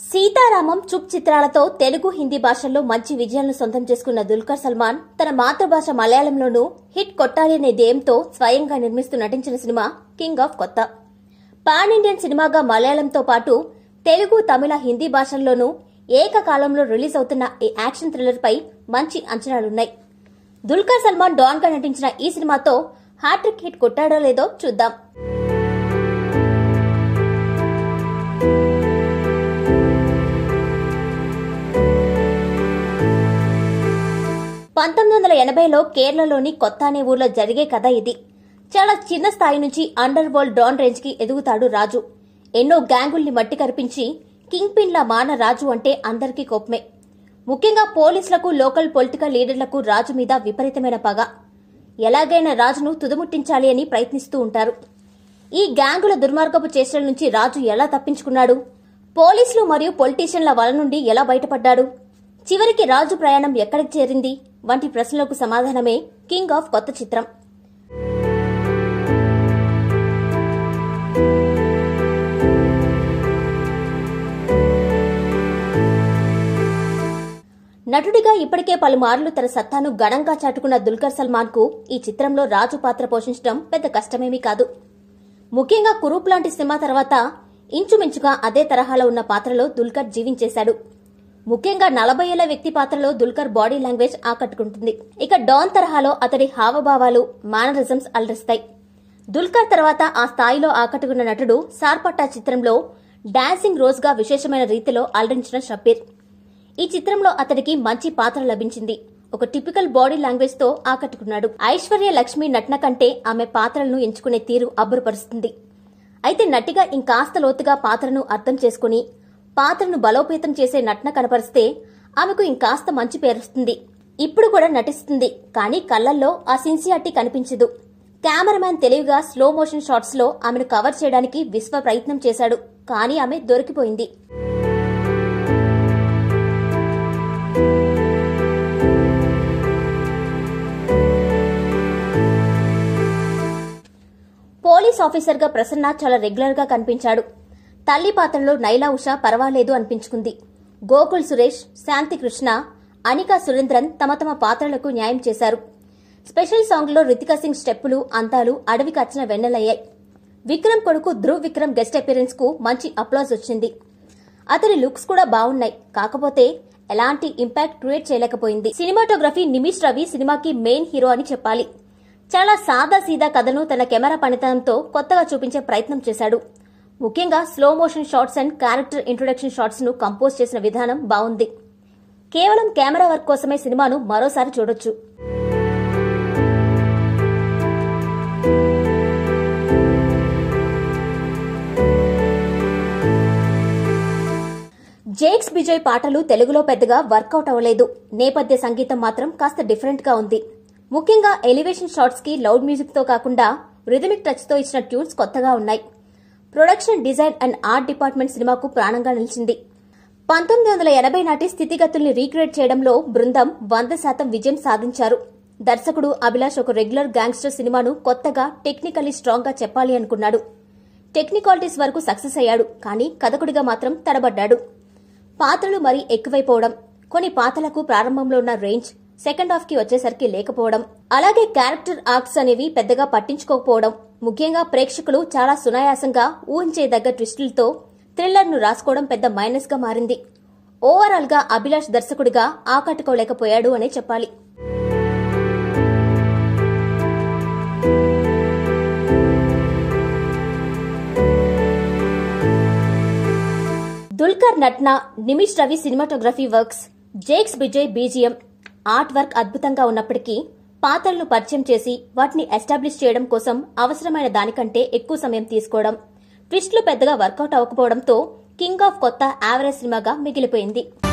సీతారామం చుప్ చిత్రాలతో తెలుగు హిందీ భాషల్లో మంచి విజయాలను సొంతం చేసుకున్న దుల్కర్ సల్మాన్ తన మాతృభాష మలయాళంలోనూ హిట్ కొట్టాలి అనే ధ్యేయంతో స్వయంగా నిర్మిస్తూ నటించిన సినిమా King of Kotha pan Indian సినిమాగా మలయాళంతో పాటు తెలుగు తమిళ హిందీ భాషల్లోనూ ఏకకాలంలో రిలీజ్ అవుతున్న ఈ యాక్షన్ థ్రిల్లర్ పై మంచి అంచనాలున్నాయి దుల్కర్ సల్మాన్ డాన్ గా నటించిన ఈ సినిమాతో హ్యాట్రిక్ హిట్ కొట్టాడో లేదో చూద్దాం పంతొమ్మిది వందల ఎనభైలో కేరళలోని కొత్త అనే ఊర్లో జరిగే కథ ఇది చాలా చిన్న స్థాయి నుంచి అండర్ వరల్డ్ డాన్ రేంజ్ కి ఎదుగుతాడు రాజు ఎన్నో గ్యాంగుల్ని మట్టి కరిపించి కింగ్ పిన్ల మాన రాజు అంటే అందరికీ కోపమే ముఖ్యంగా పోలీసులకు లోకల్ పొలిటికల్ లీడర్లకు రాజు మీద విపరీతమైన పగ ఎలాగైనా రాజును తుదముట్టించాలి అని ప్రయత్నిస్తూ ఉంటారు ఈ గ్యాంగుల దుర్మార్గపు చేష్టల నుంచి రాజు ఎలా తప్పించుకున్నాడు పోలీసులు మరియు పొలిటీషియన్ల వల నుండి ఎలా బయటపడ్డాడు చివరికి రాజు ప్రయాణం ఎక్కడికి చేరింది వంటి ప్రశ్నలకు సమాధానమే కింగ్ ఆఫ్ కొత్త చిత్రం నటుడిగా ఇప్పటికే పలుమార్లు తన సత్తాను ఘనంగా చాటుకున్న దుల్కర్ సల్మాన్ కు ఈ చిత్రంలో రాజు పాత్ర పోషించడం పెద్ద కష్టమేమీ కాదు ముఖ్యంగా కురూప్ లాంటి సినిమా తర్వాత ఇంచుమించుగా అదే తరహాలో ఉన్న పాత్రలో దుల్కర్ జీవించేశాడు ముఖ్యంగా నలభై ఏళ్ల వ్యక్తి పాత్రలో దుల్కర్ బాడీ లాంగ్వేజ్ ఆకట్టుకుంటుంది ఇక డాన్ తరహాలో అతడి హావభావాలు మేనరిజమ్స్ అలరిస్తాయి దుల్కర్ తర్వాత ఆ స్థాయిలో ఆకట్టుకున్న నటుడు సార్పట్టా చిత్రంలో డాన్సింగ్ రోజ్ గా విశేషమైన రీతిలో అలరించిన షబ్బీర్ ఈ చిత్రంలో అతడికి మంచి పాత్ర లభించింది ఒక టిపికల్ బాడీ లాంగ్వేజ్ తో ఆకట్టుకున్నాడు ఐశ్వర్య లక్ష్మి నటన కంటే ఆమె పాత్రలను ఎంచుకునే తీరు అబ్బురపరుస్తుంది అయితే నటిగా ఇంకాస్త లోతుగా పాత్రను అర్థం చేసుకుని పాత్రను బలోపేతం చేసే నటన కనపరిస్తే ఆమెకు ఇంకాస్త మంచి పేరుస్తుంది ఇప్పుడు కూడా నటిస్తుంది కానీ కళ్ళల్లో ఆ సిన్సియారిటీ కనిపించదు కెమెరామ్యాన్ తెలివిగా స్లో మోషన్ షాట్స్ లో ఆమెను కవర్ చేయడానికి విశ్వ ప్రయత్నం చేశాడు కానీ ఆమె దొరికిపోయింది పోలీస్ ఆఫీసర్ గా ప్రసన్న చాలా రెగ్యులర్ గా కనిపించాడు తల్లి పాత్రలో నైలా ఉష పర్వాలేదు అనిపించుకుంది గోకుల్ సురేష్ శాంతి కృష్ణ అనికా సురేంద్రన్ తమ తమ పాత్రలకు న్యాయం చేశారు స్పెషల్ సాంగ్ లో రితికా సింగ్ స్టెప్పులు అంతాలు అడవికి వచ్చిన వెన్నెలయ్యాయి విక్రమ్ కొడుకు ధ్రువ్ విక్రమ్ గెస్ట్ అపిరెన్స్ కు మంచి అప్లాజ్ వచ్చింది అతని లుక్స్ కూడా బాగున్నాయి కాకపోతే ఎలాంటి ఇంపాక్ట్ క్రియేట్ చేయలేకపోయింది సినిమాటోగ్రఫీ నిమిష్ రవి సినిమాకి మెయిన్ హీరో అని చెప్పాలి చాలా సాదా సీదా కథను తన కెమెరా పనితనంతో కొత్తగా చూపించే ప్రయత్నం చేశాడు ముఖ్యంగా slow motion shots and character introduction shots ను కంపోజ్ చేసిన విధానం బాగుంది కేవలం కెమెరా వర్క్ కోసమే సినిమాను మరోసారి చూడొచ్చు జేక్స్ విజయ్ పాటలు తెలుగులో పెద్దగా వర్కౌట్ అవ్వలేదు నేపథ్య సంగీతం మాత్రం కాస్త డిఫరెంట్ గా ఉంది ముఖ్యంగా ఎలివేషన్ షాట్స్ కి లౌడ్ మ్యూజిక్ తో కాకుండా రిథమిక్ టచ్ తో ఇచ్చిన ట్యూన్స్ కొత్తగా ఉన్నాయి production design and art department సినిమాకు ప్రాణంగా నిలిచింది పంతొమ్మిది వందల ఎనభై నాటి స్థితిగతుల్ని రీక్రియేట్ చేయడంలో బృందం వంద శాతం విజయం సాధించారు దర్శకుడు అభిలాష్ ఒక రెగ్యులర్ గ్యాంగ్స్టర్ సినిమాను కొత్తగా టెక్నికల్లీ స్ట్రాంగ్ గా చెప్పాలి అనుకున్నాడు టెక్నికాలిటీస్ వరకు సక్సెస్ అయ్యాడు కానీ కథకుడిగా మాత్రం తడబడ్డాడు పాత్రలు మరీ ఎక్కువైపోవడం కొన్ని పాత్రలకు ప్రారంభంలో ఉన్న రేంజ్ సెకండ్ హాఫ్ కి వచ్చేసరికి లేకపోవడం అలాగే క్యారెక్టర్ ఆర్క్స్ అనేవి పెద్దగా పట్టించుకోకపోవడం ముఖ్యంగా ప్రేక్షకులు చాలా సునాయాసంగా ఊహించేదగ్గ ట్విస్టులతో థ్రిల్లర్ ను రాసుకోవడం పెద్ద మైనస్ గా మారింది ఓవరాల్ గా అభిలాష్ దర్శకుడిగా ఆకట్టుకోలేకపోయాడు అనే చెప్పాలి దుల్కర్ నటన Nimish Ravi cinematography works Jakes Bejoy BGM art work అద్భుతంగా ఉన్నప్పటికీ పాత్రలను పరిచయం చేసి వాటిని ఎస్టాబ్లిష్ చేయడం కోసం అవసరమైన దానికంటే ఎక్కువ సమయం తీసుకోవడం ట్విస్టులు పెద్దగా వర్కౌట్ అవ్వకపోవడంతో కింగ్ ఆఫ్ కొత్త యావరేజ్ సినిమాగా మిగిలిపోయింది